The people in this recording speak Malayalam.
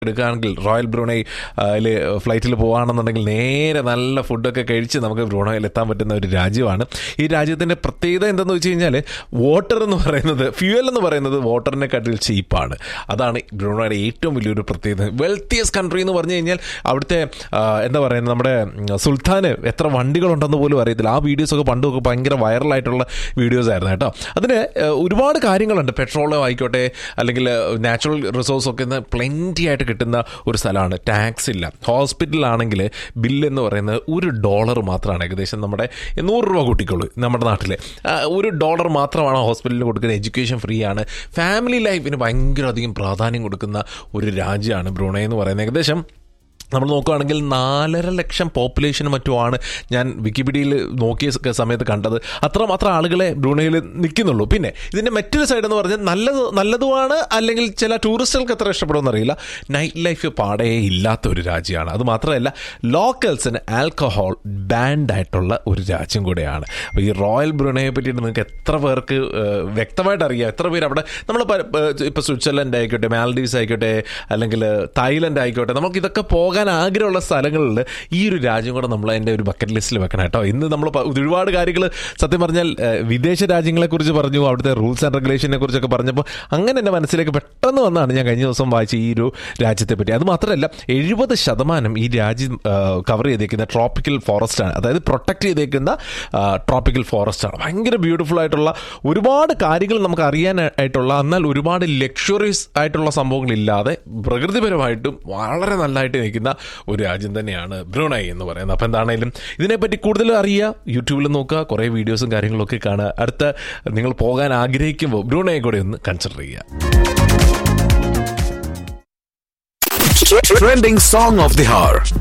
എടുക്കുകയാണെങ്കിൽ റോയൽ ബ്രൂണൈ ഫ്ലൈറ്റിൽ പോകുകയാണെന്നുണ്ടെങ്കിൽ നേരെ നല്ല ഫുഡൊക്കെ കഴിച്ച് നമുക്ക് ബ്രൂണോയിൽ എത്താൻ പറ്റുന്ന ഒരു രാജ്യമാണ് ഈ രാജ്യത്തിൻ്റെ പ്രത്യേകത എന്തെന്ന് വെച്ച് കഴിഞ്ഞാൽ വാട്ടർ എന്ന് പറയുന്നത് ഫ്യൂവൽ എന്ന് പറയുന്നത് വാട്ടറിനെക്കാട്ടിൽ ചീപ്പാണ് അതാണ് ബ്രൂണോയുടെ ഏറ്റവും വലിയൊരു പ്രത്യേകത വെൽത്തിയസ്റ്റ് കൺട്രി എന്ന് പറഞ്ഞു കഴിഞ്ഞാൽ അവിടുത്തെ ആ, എന്താ പറയുന്നത് നമ്മുടെ ഉം, സുൽത്താന് എത്ര വണ്ടികളുണ്ടെന്ന് പോലും അറിയത്തില്ല ആ വീഡിയോസൊക്കെ പണ്ടൊക്കെ ഭയങ്കര വൈറലായിട്ടുള്ള വീഡിയോസ് ആയിരുന്നു കേട്ടോ അതിന് ആ, ഒരുപാട് കാര്യങ്ങളുണ്ട് പെട്രോൾ ആയിക്കോട്ടെ അല്ലെങ്കിൽ നാച്ചുറൽ റിസോഴ്സ് ഒക്കെ പ്ലെൻറ്റി ആയിട്ട് കിട്ടുന്ന ഒരു സ്ഥലമാണ് ടാക്സ് ഇല്ല ഹോസ്പിറ്റലിലാണെങ്കിൽ ബില്ല് എന്ന് പറയുന്നത് ഒരു ഡോളർ മാത്രമാണ് ഏകദേശം നമ്മുടെ നൂറ് രൂപ കൂട്ടിക്കോളൂ നമ്മുടെ നാട്ടിൽ ഒരു ഡോളർ മാത്രമാണ് ഹോസ്പിറ്റലിൽ കൊടുക്കുന്നത് എഡ്യൂക്കേഷൻ ഫ്രീ ആണ് ഫാമിലി ലൈഫിന് ഭയങ്കര അധികം പ്രാധാന്യം കൊടുക്കുന്ന ഒരു രാജ്യമാണ് ബ്രൂണൈ എന്ന് പറയുന്നത് ഏകദേശം നമ്മൾ നോക്കുകയാണെങ്കിൽ നാലര ലക്ഷം പോപ്പുലേഷൻ മറ്റുമാണ് ഞാൻ വിക്കിപീഡിയയിൽ നോക്കിയ സ- സമയത്ത് കണ്ടത് അത്രമാത്രം ആളുകളെ ബ്രൂണയിൽ നിൽക്കുന്നുള്ളൂ പിന്നെ ഇതിൻ്റെ മറ്റൊരു സൈഡ് എന്ന് പറഞ്ഞാൽ നല്ലത് നല്ലതുമാണ് അല്ലെങ്കിൽ ചില ടൂറിസ്റ്റുകൾക്ക് എത്ര ഇഷ്ടപ്പെടുമെന്ന് അറിയില്ല നൈറ്റ് ലൈഫ് പാടേ ഇല്ലാത്ത ഒരു രാജ്യമാണ് അത് മാത്രമല്ല ലോക്കൽസിന് ആൽക്കഹോൾ ബാൻഡ് ആയിട്ടുള്ള ഒരു രാജ്യം കൂടെയാണ് അപ്പോൾ ഈ റോയൽ ബ്രൂണയെ പറ്റിയിട്ട് നിങ്ങൾക്ക് എത്ര പേർക്ക് ഏഹ്, വ്യക്തമായിട്ട് അറിയാം എത്ര പേര് അവിടെ നമ്മൾ ഇപ്പോൾ സ്വിറ്റ്സർലൻഡ് ആയിക്കോട്ടെ മാൽഡീവ്സ് ആയിക്കോട്ടെ അല്ലെങ്കിൽ തായ്ലൻഡ് ആയിക്കോട്ടെ നമുക്ക് ഇതൊക്കെ പോകാൻ ആഗ്രഹമുള്ള സ്ഥലങ്ങളിൽ ഈ ഒരു രാജ്യം കൂടെ നമ്മൾ അതിൻ്റെ ഒരു ബക്കറ്റ് ലിസ്റ്റിൽ വെക്കണം കേട്ടോ ഇന്ന് നമ്മൾ പ- ഒരുപാട് കാര്യങ്ങൾ സത്യം പറഞ്ഞാൽ ഏഹ്, വിദേശ രാജ്യങ്ങളെക്കുറിച്ച് പറഞ്ഞു അവിടുത്തെ റൂൾസ് ആൻഡ് റെഗുലേഷനെ കുറിച്ചൊക്കെ പറഞ്ഞപ്പോൾ അങ്ങനെ എൻ്റെ മനസ്സിലേക്ക് പെട്ടെന്ന് വന്നാണ് ഞാൻ കഴിഞ്ഞ ദിവസം വായിച്ച ഈ ഒരു രാജ്യത്തെ പറ്റി അത് മാത്രമല്ല എഴുപത് ശതമാനം ഈ രാജ്യം കവർ ചെയ്തേക്കുന്ന ട്രോപ്പിക്കൽ ഫോറസ്റ്റ് ആണ് അതായത് പ്രൊട്ടക്ട് ചെയ്തേക്കുന്ന ട്രോപ്പിക്കൽ ഫോറസ്റ്റ് ആണ് ഭയങ്കര ബ്യൂട്ടിഫുൾ ആയിട്ടുള്ള ഒരുപാട് കാര്യങ്ങൾ നമുക്ക് അറിയാനായിട്ടുള്ള എന്നാൽ ഒരുപാട് ലക്ഷറീസ് ആയിട്ടുള്ള സംഭവങ്ങളില്ലാതെ പ്രകൃതിപരമായിട്ടും വളരെ നല്ലതായിട്ട് നിൽക്കുന്ന ഒരു രാജ്യം തന്നെയാണ് ബ്രൂണൈ എന്ന് പറയുന്നത് അപ്പം എന്താണേലും ഇതിനെപ്പറ്റി കൂടുതൽ അറിയുക യൂട്യൂബിൽ നോക്കുക കുറേ വീഡിയോസും കാര്യങ്ങളൊക്കെ കാണുക അടുത്ത നിങ്ങൾ പോകാൻ ആഗ്രഹിക്കുമ്പോൾ ബ്രൂണയെ കൂടെ ഒന്ന് കൺസിഡർ ചെയ്യുക Trending song of the hour.